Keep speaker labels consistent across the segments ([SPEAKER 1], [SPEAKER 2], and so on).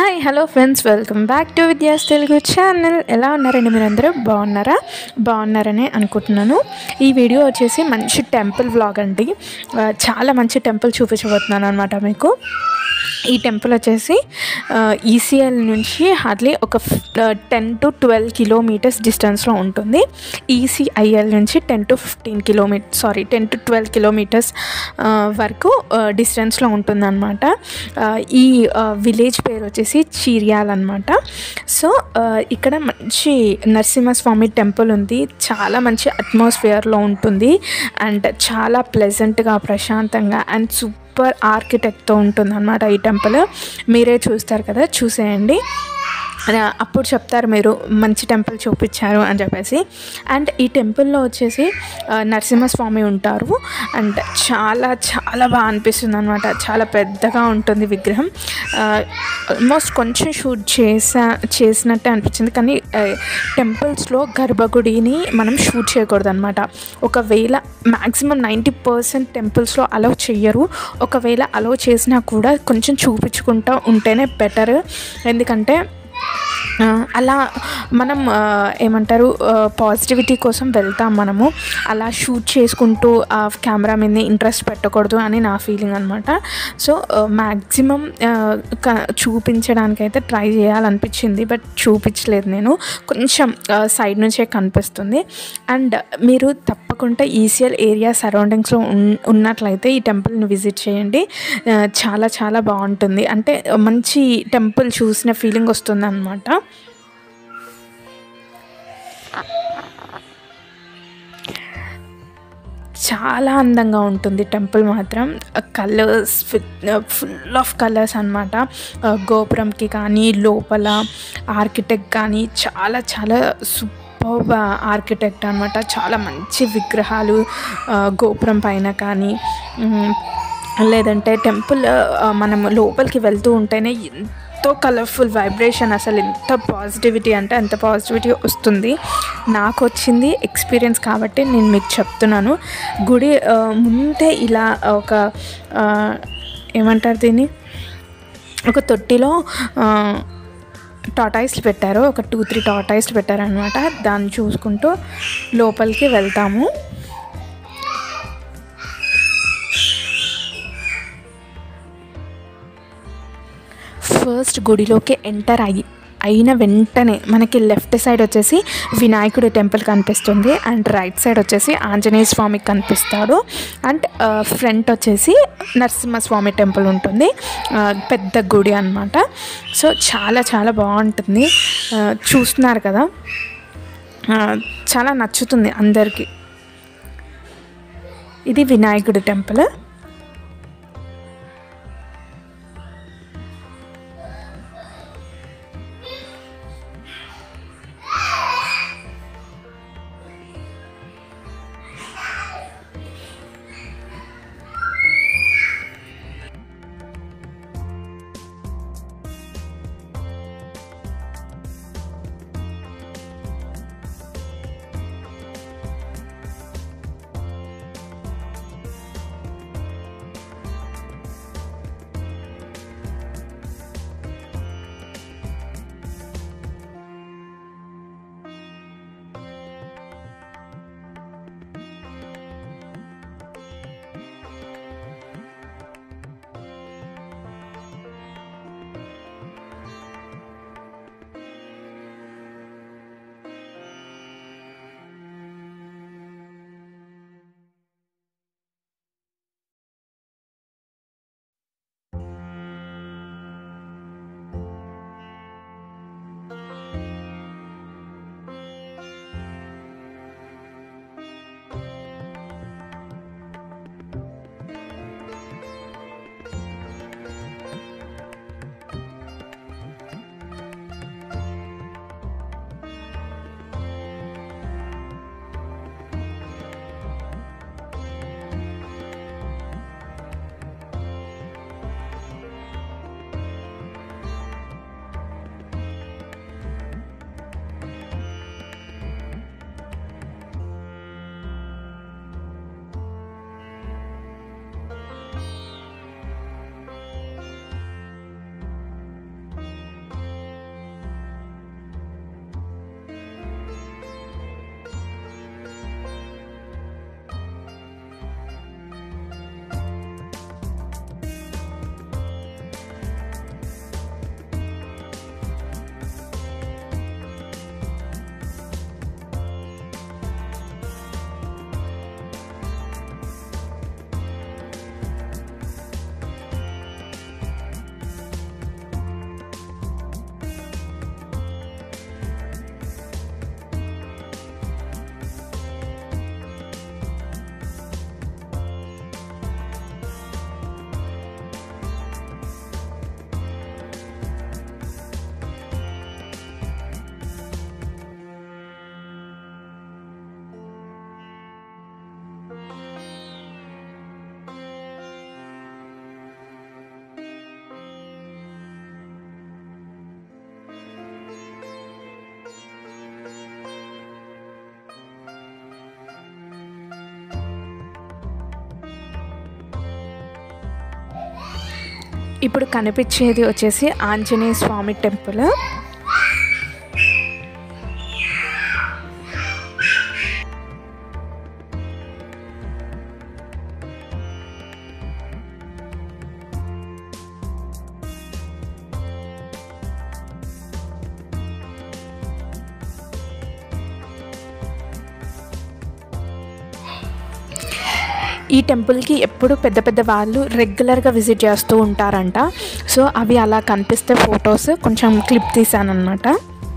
[SPEAKER 1] Hi hello friends welcome back to Vidyas Telugu channel ఎలా ఉన్నారండి మీరందరూ బాగున్నారా బాగున్నారని అనుకుంటున్నాను ఈ వీడియో వచ్చేసి మంచి టెంపుల్ వ్లాగ్ అండి ఆ, చాలా మంచి టెంపుల్ చూపించబోతున్నాను అనమాట మీకు ఈ టెంపుల్ వచ్చేసి ఈసీఎల్ నుంచి హార్డ్లీ ఒక టెన్ టు ట్వెల్వ్ కిలోమీటర్స్ డిస్టెన్స్లో ఉంటుంది ఈసీఐఎల్ నుంచి ten to fifteen kilometre sorry ten to twelve kilometres వరకు డిస్టెన్స్లో ఉంటుందన్నమాట ఆ, ఈ విలేజ్ పేరు వచ్చేసి చీరియాల్ అనమాట సో ఆ, ఇక్కడ మంచి నరసింహస్వామి టెంపుల్ ఉంది చాలా మంచి అట్మాస్ఫియర్లో ఉంటుంది అండ్ చాలా ప్లెజెంట్గా ప్రశాంతంగా అండ్ సూపర్ ఆర్కిటెక్ట్తో ఉంటుంది అనమాట ఈ టెంపుల్ మీరే చూస్తారు కదా చూసేయండి ఆ, అప్పుడు చెప్తారు మీరు మంచి టెంపుల్ చూపించారు అని చెప్పేసి అండ్ ఈ టెంపుల్లో వచ్చేసి ఆ, నరసింహస్వామి ఉంటారు అండ్ చాలా చాలా బాగా అనిపిస్తుంది అనమాట చాలా పెద్దగా ఉంటుంది విగ్రహం ఆల్మోస్ట్ కొంచెం షూట్ చేసా చేసినట్టే అనిపించింది కానీ టెంపుల్స్లో గర్భగుడిని మనం షూట్ చేయకూడదు అనమాట ఒకవేళ మ్యాక్సిమం నైంటీ పర్సెంట్ టెంపుల్స్లో అలౌ చెయ్యరు ఒకవేళ అలౌ చేసినా కూడా కొంచెం చూపించుకుంటూ ఉంటేనే బెటర్ ఎందుకంటే ఆ, అలా మనం ఆ, ఏమంటారు పాజిటివిటీ కోసం వెళ్తాం మనము అలా షూట్ చేసుకుంటూ ఆ కెమెరా మీద ఇంట్రెస్ట్ పెట్టకూడదు అని నా ఫీలింగ్ అనమాట సో మ్యాక్సిమం చూపించడానికైతే ట్రై చేయాలనిపించింది బట్ చూపించలేదు నేను కొంచెం సైడ్ నుంచే కనిపిస్తుంది అండ్ మీరు తప్పకుండా ఈసీఎల్ ఏరియా సరౌండింగ్స్లో ఉన్ ఉన్నట్లయితే ఈ టెంపుల్ని విజిట్ చేయండి ఆ, చాలా చాలా బాగుంటుంది అంటే మంచి టెంపుల్ చూసిన ఫీలింగ్ వస్తుంది అనమాట చాలా అందంగా ఉంటుంది టెంపుల్ మాత్రం కలర్స్ ఫుల్ ఆఫ్ కలర్స్ అనమాట గోపురంకి కానీ లోపల ఆర్కిటెక్ట్ కానీ చాలా చాలా సూపర్ ఆర్కిటెక్ట్ అనమాట చాలా మంచి విగ్రహాలు ఆ, గోపురం పైన కానీ ఉమ్, లేదంటే టెంపుల్ ఆ, మనం లోపలికి వెళ్తూ ఉంటేనే ఎంతో కలర్ఫుల్ వైబ్రేషన్ అసలు ఎంత పాజిటివిటీ అంటే అంత పాజిటివిటీ వస్తుంది నాకు వచ్చింది ఎక్స్పీరియన్స్ కాబట్టి నేను మీకు చెప్తున్నాను గుడి ఆ, ముందే ఇలా ఒక ఆ, ఏమంటారు దీన్ని ఒక తొట్టిలో టాటాయిస్లు పెట్టారు ఒక టూ త్రీ టాటాయిస్లు పెట్టారనమాట దాన్ని చూసుకుంటూ లోపలికి వెళ్తాము ఫస్ట్ గుడిలోకి ఎంటర్ అయ్యి అయిన వెంటనే మనకి లెఫ్ట్ సైడ్ వచ్చేసి వినాయకుడి టెంపుల్ కనిపిస్తుంది అండ్ రైట్ సైడ్ వచ్చేసి ఆంజనేయ స్వామి కనిపిస్తాడు అండ్ ఫ్రంట్ వచ్చేసి నరసింహస్వామి టెంపుల్ ఉంటుంది ఆ, పెద్ద గుడి అనమాట సో చాలా చాలా బాగుంటుంది ఆ, చూస్తున్నారు కదా ఆ, చాలా నచ్చుతుంది అందరికీ ఇది వినాయకుడి టెంపుల్ ఇప్పుడు కనిపించేది వచ్చేసి ఆంజనేయ స్వామి టెంపుల్ ఈ టెంపుల్కి ఎప్పుడు పెద్ద పెద్ద వాళ్ళు రెగ్యులర్గా విజిట్ చేస్తూ ఉంటారంట సో అవి అలా కనిపిస్తే ఫొటోస్ కొంచెం క్లిప్ తీసానమాట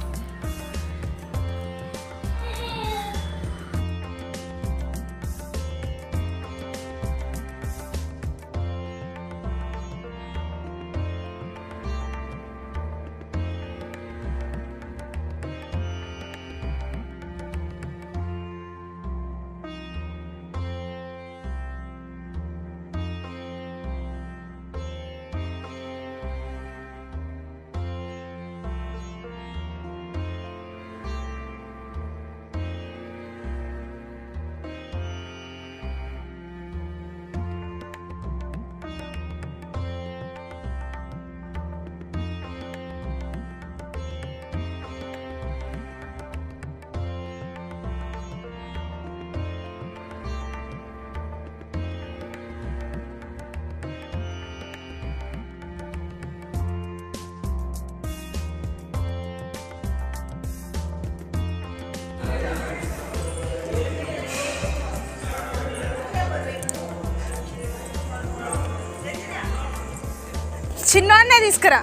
[SPEAKER 2] చిన్నోడనే తీసుకురా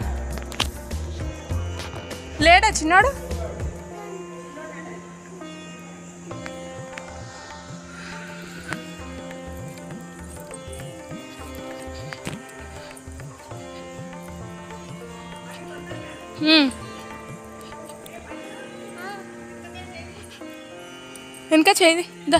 [SPEAKER 2] లేడా చిన్నోడు హ్మ్. వెనక చేయి దా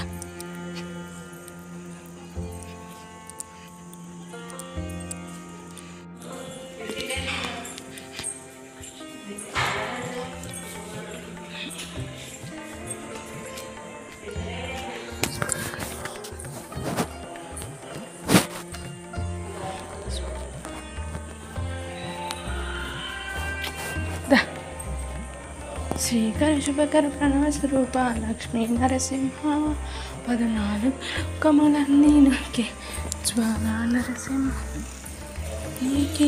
[SPEAKER 2] దా శ్రీకర శుభకర ప్రణవ స్వరూప లక్ష్మీ నరసింహ పదనాలుగు కమలన్నీ నాకే జ్వాల నరసింహ నీకే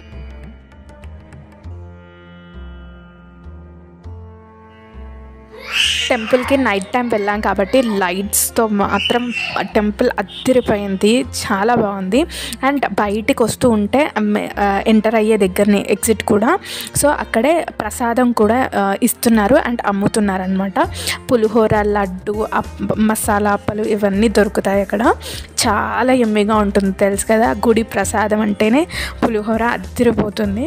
[SPEAKER 1] టెంపుల్కి నైట్ టైం వెళ్ళాం కాబట్టి లైట్స్తో మాత్రం టెంపుల్ అద్దరిపోయింది చాలా బాగుంది అండ్ బయటికి వస్తూ ఉంటే ఎంటర్ అయ్యే దగ్గరని ఎగ్జిట్ కూడా సో అక్కడే ప్రసాదం కూడా ఆ, ఇస్తున్నారు అండ్ అమ్ముతున్నారు అనమాట పులిహోర లడ్డు అప్- మసాలా అప్పలు ఇవన్నీ దొరుకుతాయి అక్కడ చాలా ఎమ్మిగా ఉంటుంది తెలుసు కదా గుడి ప్రసాదం అంటేనే పులిహోర అద్దరిపోతుంది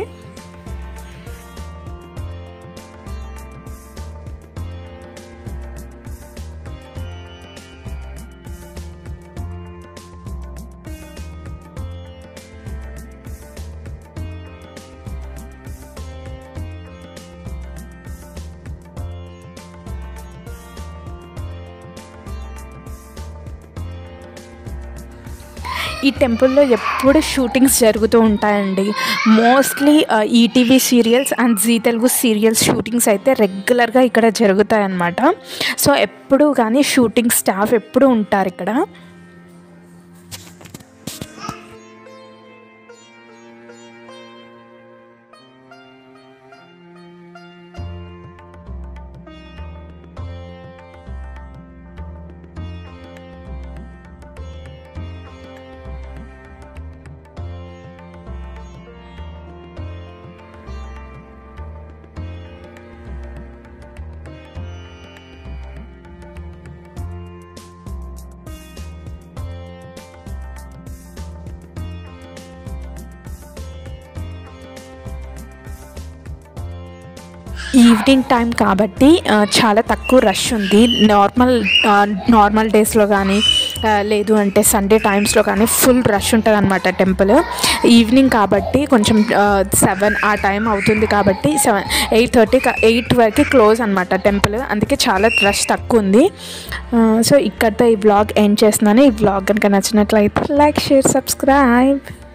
[SPEAKER 1] ఈ టెంపుల్లో ఎప్పుడు షూటింగ్స్ జరుగుతూ ఉంటాయండి mostly ETV serials and Zee Telugu serials shootings అయితే రెగ్యులర్గా ఇక్కడ జరుగుతాయన్నమాట సో ఎప్పుడు కానీ షూటింగ్ స్టాఫ్ ఎప్పుడు ఉంటారు ఇక్కడ ఈవినింగ్ టైం కాబట్టి ఆ, చాలా తక్కువ రష్ ఉంది నార్మల్ ఆ, నార్మల్ డేస్లో కానీ ఆ, లేదు అంటే సండే టైమ్స్లో కానీ ఫుల్ రష్ ఉంటుంది అనమాట టెంపుల్ ఈవినింగ్ కాబట్టి కొంచెం సెవెన్ ఆ టైం అవుతుంది కాబట్టి సెవెన్ ఎయిట్ థర్టీ ఎయిట్ వరకు క్లోజ్ అనమాట టెంపుల్ అందుకే చాలా రష్ తక్కువ ఉంది ఆ, సో ఇక్కడితో ఈ బ్లాగ్ ఎండ్ చేస్తున్నాను ఈ బ్లాగ్ కనుక నచ్చినట్లయితే లైక్ షేర్ సబ్స్క్రైబ్